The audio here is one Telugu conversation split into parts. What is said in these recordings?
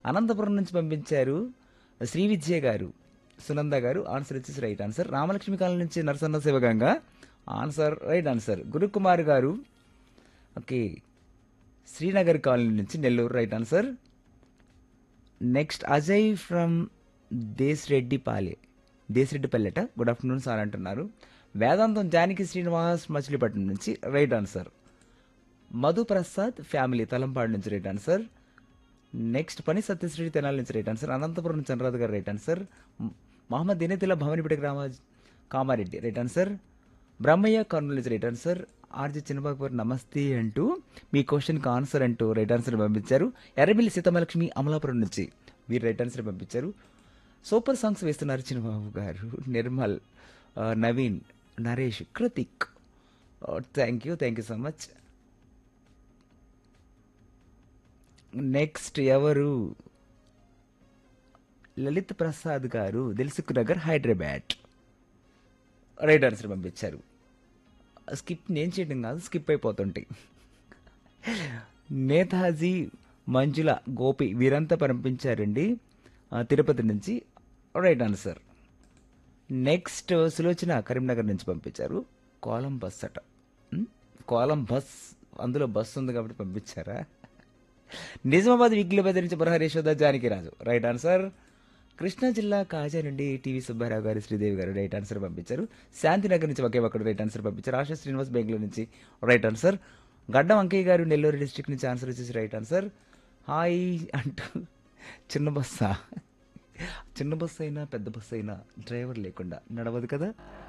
అనంతపురం నుంచి పంపించారు శ్రీ విద్య గారు సునంద గారు ఆన్సర్ వచ్చేసి రైట్ ఆన్సర్ రామలక్ష్మి కాలం నుంచి Narasanna Sivaganga answer right answer Gurukumar garu okay Srinagar colony నుంచి Nellore right answer next Ajay from దేశరెడ్డిపాలె దేశరెడ్డిపల్లెట గుడ్ ఆఫ్టర్నూన్ సార్ అంటున్నారు వేదాంతం జానకి శ్రీనివాస్ మచిలీపట్నం నుంచి right answer Madhu Prasad family Talampadu నుంచి రైట్ ఆన్సర్ నెక్స్ట్ పని సత్యశ్రీ తెనాలి నుంచి రైట్ ఆన్సర్ అనంతపురం నుంచి చంద్రరాజు గారు రైట్ ఆన్సర్ మ్- మహమ్మద్ దినేతిల భవనిపేట గ్రామ కామారెడ్డి రైట్ ఆన్సర్ బ్రహ్మయ్య కర్నూలు నుంచి రైట్ ఆన్సర్ ఆర్జీ చిన్నబాబు నమస్తే అంటూ మీ క్వశ్చన్కి ఆన్సర్ అంటూ రైట్ ఆన్సర్ పంపించారు ఎర్రమిల్లి సీతమలక్ష్మి అమలాపురం నుంచి మీరు రైట్ ఆన్సర్ పంపించారు సూపర్ సాంగ్స్ వేస్తున్నారు చిన్నబాబు గారు నిర్మల్ ఆ, Naveen Naresh Kruthik thank you thank you so much next ఎవరు Lalith Prasad garu Dilsukhnagar Hyderabad right answer పంపించారు స్కిప్ నేను చేయడం కాదు స్కిప్ అయిపోతుంటాయి నేతాజీ మంజుల గోపి వీరంతా పంపించారండి ఆ, తిరుపతి నుంచి right answer next Sulochana Karimnagar నుంచి పంపించారు కోలం బస్ అట ఉమ్, కోలం బస్ అందులో బస్ ఉంది కాబట్టి పంపించారా నిజామాబాద్ వీక్లీ బజార్ నుంచి బరహరి యశోద జానకి రాజు రైట్ ఆన్సర్ కృష్ణా జిల్లా కాజా నుండి టీవీ సుబ్బారావు గారు శ్రీదేవి గారు రైట్ ఆన్సర్ పంపించారు శాంతినగర్ నుంచి ఒకే ఒక్కడు రైట్ ఆన్సర్ పంపించారు ఆశా శ్రీనివాస్ బెంగళూరు నుంచి right answer Gaddam Ankaiah garu Nellore district నుంచి ఆన్సర్ వచ్చేసి రైట్ ఆన్సర్ హాయ్ అంటూ చిన్న బస్సా చిన్న బస్సు అయినా పెద్ద బస్సు అయినా డ్రైవర్ లేకుండా నడవదు కదా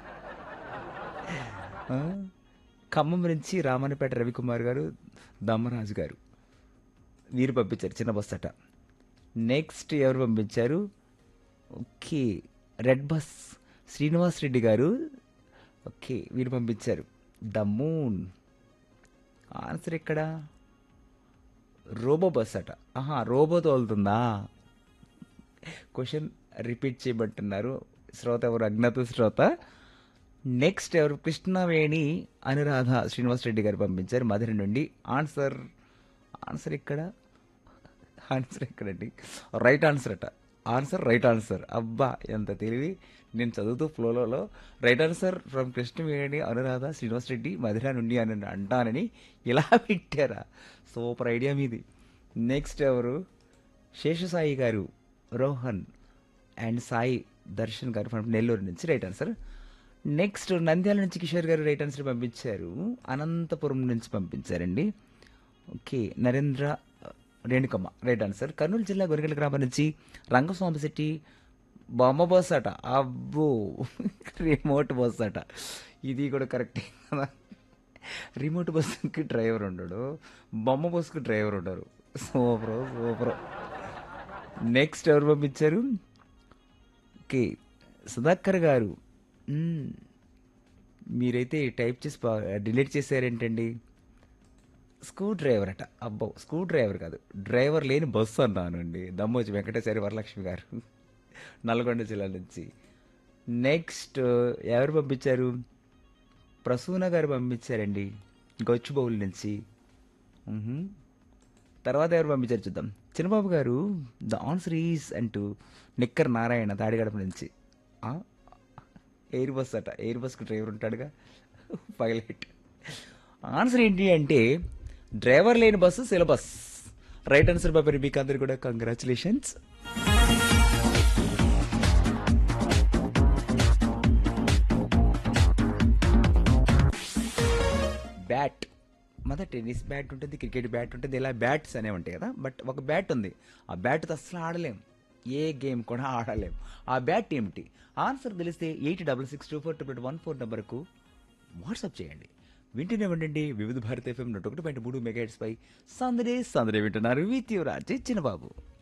ఆ? ఖమ్మం నుంచి రామన్నపేట రవికుమార్ గారు దమ్మరాజు గారు వీరు పంపించారు చిన్న బస్ అట నెక్స్ట్ ఎవరు పంపించారు okay red bus Srinivas Reddy garu okay వీరు పంపించారు ద మూన్ ఆన్సర్ ఎక్కడ రోబో బస్ అట ఆహా రోబో తోలుతుందా క్వశ్చన్ రిపీట్ చేయబట్టున్నారు శ్రోత ఎవరు అజ్ఞాత శ్రోత నెక్స్ట్ ఎవరు కృష్ణవేణి అనురాధ శ్రీనివాస్ రెడ్డి గారు పంపించారు మధుర నుండి ఆన్సర్ ఆన్సర్ ఇక్కడ ఆన్సర్ ఎక్కడండి రైట్ ఆన్సర్ అట ఆన్సర్ రైట్ ఆన్సర్ అబ్బా ఎంత తెలివి నేను చదువుతూ ఫ్లోలో right answer from Krishnaveni Anuradha Srinivas Reddy Madhura నుండి అని అంటానని ఇలా పెట్టారా సూపర్ ఐడియా మీది నెక్స్ట్ ఎవరు శేషసాయి గారు రోహన్ అండ్ సాయి దర్శన్ గారు ఫ్రమ్ నెల్లూరు నుంచి రైట్ ఆన్సర్ నెక్స్ట్ నంద్యాల నుంచి కిషోర్ గారు రైట్ ఆన్సర్ పంపించారు అనంతపురం నుంచి పంపించారండి okay Narendra Renukamma right answer Kurnool జిల్లా గొరిగల గ్రామం నుంచి రంగస్వామి శెట్టి బొమ్మ బస్ అట అబ్బో రిమోట్ బస్ అట ఇది కూడా కరెక్టే కదా రిమోట్ బస్కి డ్రైవర్ ఉండడు బొమ్మ బస్కి డ్రైవర్ ఉండరు సూపర్ సూపర్ నెక్స్ట్ ఎవరు పంపించారు ఓకే సుధాకర్ గారు మ్మ్. మీరైతే టైప్ చేసి డిలీట్ చేశారేంటండి స్క్రూ డ్రైవర్ అట అబ్బో స్క్రూ డ్రైవర్ కాదు డ్రైవర్ లేని బస్సు అన్నానండి దమ్మోజి వెంకటేశ్వరి వరలక్ష్మి గారు నల్గొండ జిల్లా నుంచి నెక్స్ట్ ఎవరు పంపించారు ప్రసూన గారు పంపించారండి గొచ్చుబౌల్ నుంచి మ్హూ. తర్వాత ఎవరు పంపించారు చూద్దాం చిన్నబాబు గారు ద ఆన్సర్ ఈజ్ అంటూ నిక్కర్ నారాయణ తాడిగడప నుంచి ఆ? ఎయిర్ బస్ అట ఎయిర్ బస్కి డ్రైవర్ ఉంటాడుగా పైలట్ ఆన్సర్ ఏంటి అంటే డ్రైవర్ లేని బస్సు సిలబస్ రైట్ ఆన్సర్ బాబా మీకు అందరు కూడా కంగ్రాచులేషన్స్ బ్యాట్ మొదట టెన్నిస్ బ్యాట్ ఉంటుంది క్రికెట్ బ్యాట్ ఉంటుంది ఇలా బ్యాట్స్ అనేవి ఉంటాయి కదా బట్ ఒక బ్యాట్ ఉంది ఆ బ్యాట్తో అసలు ఆడలేం ఏ గేమ్ కూడా ఆడలేం ఆ బ్యాట్ ఏమిటి ఆన్సర్ తెలిస్తే eight double six two four two one four నెంబర్కు వాట్సాప్ చేయండి వింటూనే ఉండండి వివిధ భారత ఎఫ్ఎం నూట ఒకటి పాయింట్ మూడు మెగాట్స్ పై సందడే సందడే వింటున్నారు విత్ యువరాజ్ చిన్నబాబు